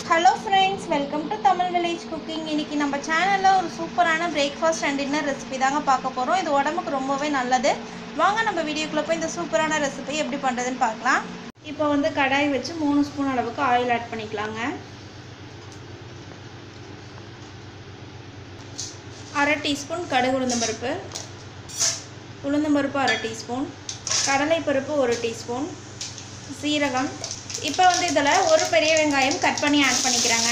hello friends welcome to Tamil village cooking இன்னைக்கு நம்ம சேனலில் ஒரு சூப்பரான பிரேக்ஃபாஸ்ட் அண்ட் டின்னர் ரெசிபி தாங்க பார்க்க போகிறோம் இது உடம்புக்கு ரொம்பவே நல்லது வாங்க நம்ம வீடியோக்குள்ளே போய் இந்த சூப்பரான ரெசிபி எப்படி பண்ணுறதுன்னு பார்க்கலாம் இப்போ வந்து கடாய் வச்சு மூணு ஸ்பூன் அளவுக்கு ஆயில் ஆட் பண்ணிக்கலாங்க அரை டீஸ்பூன் கடுகு உளுந்தம்பருப்பு உளுந்தம்பருப்பு அரை டீஸ்பூன் கடலைப்பருப்பு ஒரு டீஸ்பூன் சீரகம் இப்போ வந்து இதில் ஒரு பெரிய வெங்காயம் கட் பண்ணி ஆட் பண்ணிக்கிறேங்க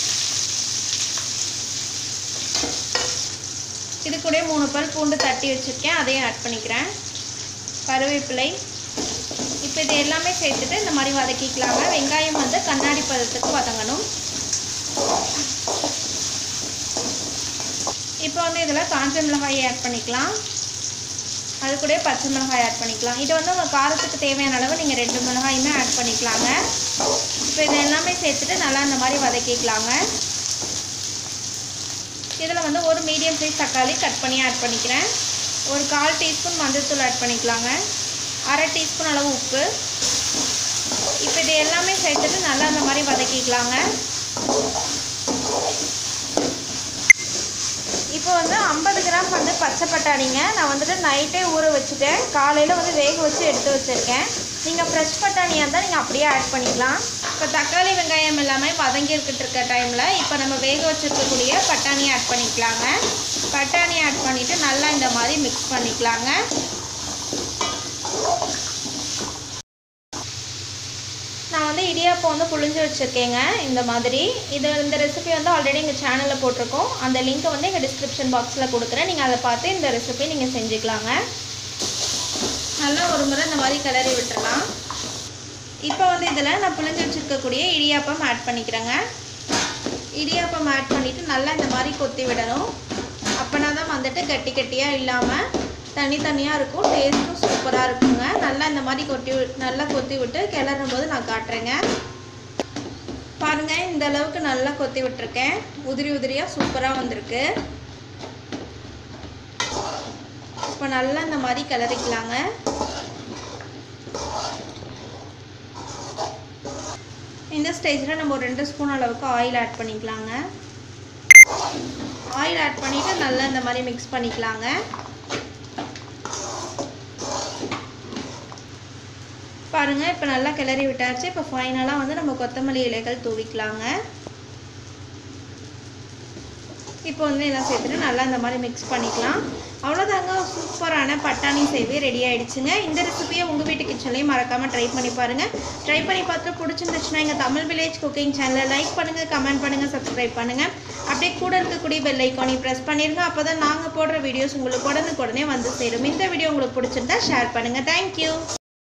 இது கூட மூணு பல் பூண்டு தட்டி வச்சுருக்கேன் அதையும் ஆட் பண்ணிக்கிறேன் கருவேப்பிலை இப்போ இது எல்லாமே சேர்த்துட்டு இந்த மாதிரி வதக்கிக்கலாங்க வெங்காயம் வந்து கண்ணாடி பதத்துக்கு வதங்கணும் இப்போ வந்து இதில் காஞ்ச மிளகாயை ஆட் பண்ணிக்கலாம் அது கூட பச்சை மிளகாய் ஆட் பண்ணிக்கலாம் இது வந்து உங்கள் காரத்துக்கு தேவையான அளவு நீங்கள் ரெண்டு மிளகாயுமே ஆட் பண்ணிக்கலாங்க இப்போ இது எல்லாமே சேர்த்துட்டு நல்லா இந்த மாதிரி வதக்கிக்கலாங்க இதில் வந்து ஒரு மீடியம் சைஸ் தக்காளி கட் பண்ணி ஆட் பண்ணிக்கிறேன் ஒரு கால் டீஸ்பூன் மஞ்சள்தூள் ஆட் பண்ணிக்கலாங்க அரை டீஸ்பூன் அளவு உப்பு இப்போ இது எல்லாமே சேர்த்துட்டு நல்லா இந்த மாதிரி வதக்கிக்கலாங்க இப்போ வந்து ஐம்பது கிராம் வந்து பச்சை பட்டாணிங்க நான் வந்துட்டு நைட்டே ஊற வச்சுட்டேன் காலையில் வந்து வேக வச்சு எடுத்து வச்சுருக்கேன் நீங்கள் ஃப்ரெஷ் பட்டாணியாக இருந்தால் நீங்கள் அப்படியே ஆட் பண்ணிக்கலாம் இப்போ தக்காளி வெங்காயம் எல்லாமே வதங்கிருக்கிட்டு இருக்க டைமில் இப்போ நம்ம வேக வச்சுருக்கக்கூடிய பட்டாணி ஆட் பண்ணிக்கலாங்க பட்டாணி ஆட் பண்ணிவிட்டு நல்லா இந்த மாதிரி மிக்ஸ் பண்ணிக்கலாங்க நான் வந்து இடியாப்பம் வந்து புழிஞ்சு வச்சுருக்கேங்க இந்த மாதிரி இது இந்த ரெசிபி வந்து ஆல்ரெடி எங்கள் சேனலில் போட்டிருக்கோம் அந்த லிங்க்கை வந்து எங்கள் டிஸ்கிரிப்ஷன் பாக்ஸில் கொடுக்குறேன் நீங்கள் அதை பார்த்து இந்த ரெசிபி நீங்கள் செஞ்சுக்கலாங்க நல்லா ஒரு முறை இந்த மாதிரி கிளறி விட்டுறலாம் இப்போ வந்து இதில் நான் புழிஞ்சு வச்சுருக்கக்கூடிய இடியாப்பம் ஆட் பண்ணிக்கிறேங்க இடியாப்பம் ஆட் பண்ணிவிட்டு நல்லா இந்த மாதிரி கொத்தி விடணும் அப்போனா தான் வந்துட்டு கட்டி கட்டியாக இல்லாமல் தனித்தனியாக இருக்கும் டேஸ்ட்டும் சூப்பராக இருக்குங்க நல்லா இந்த மாதிரி கொட்டி நல்லா கொத்தி விட்டு கிளறும் போது நான் காட்டுறேங்க பாருங்கள் இந்த அளவுக்கு நல்லா கொத்தி விட்டுருக்கேன் உதிரி உதிரியாக சூப்பராக வந்திருக்கு இப்போ நல்லா இந்த மாதிரி கிளறிக்கலாங்க இந்த ஸ்டேஜில் நம்ம ஒரு ரெண்டு ஸ்பூன் அளவுக்கு ஆயில் ஆட் பண்ணிக்கலாங்க ஆயில் ஆட் பண்ணிவிட்டு நல்லா இந்த மாதிரி மிக்ஸ் பண்ணிக்கலாங்க பாருங்கள் இப்போ நல்லா கிளறி விட்டாச்சு இப்போ ஃபைனலாக வந்து நம்ம கொத்தமல்லி இலைகள் தூவிக்கலாங்க இப்போ வந்து எல்லாம் சேர்த்துட்டு நல்லா இந்த மாதிரி மிக்ஸ் பண்ணிக்கலாம் அவ்வளோதாங்க சூப்பரான பட்டாணி சேவை ரெடி ஆகிடுச்சுங்க இந்த ரெசிபியை உங்கள் வீட்டு கிச்சன்லேயும் மறக்காமல் ட்ரை பண்ணி பாருங்கள் ட்ரை பண்ணி பார்த்துட்டு பிடிச்சிருந்துச்சுன்னா எங்கள் தமிழ் வில்லேஜ் குக்கிங் சேனலை லைக் பண்ணுங்கள் கமெண்ட் பண்ணுங்கள் சப்ஸ்கிரைப் பண்ணுங்கள் அப்படியே கூட இருக்கக்கூடிய பெல் ஐக்கானி ப்ரெஸ் பண்ணிடுங்க அப்போ தான் நாங்கள் போடுற வீடியோஸ் உங்களுக்கு உடனுக்குடனே வந்து சேரும் இந்த வீடியோ உங்களுக்கு பிடிச்சிருந்தா ஷேர் பண்ணுங்கள் தேங்க்யூ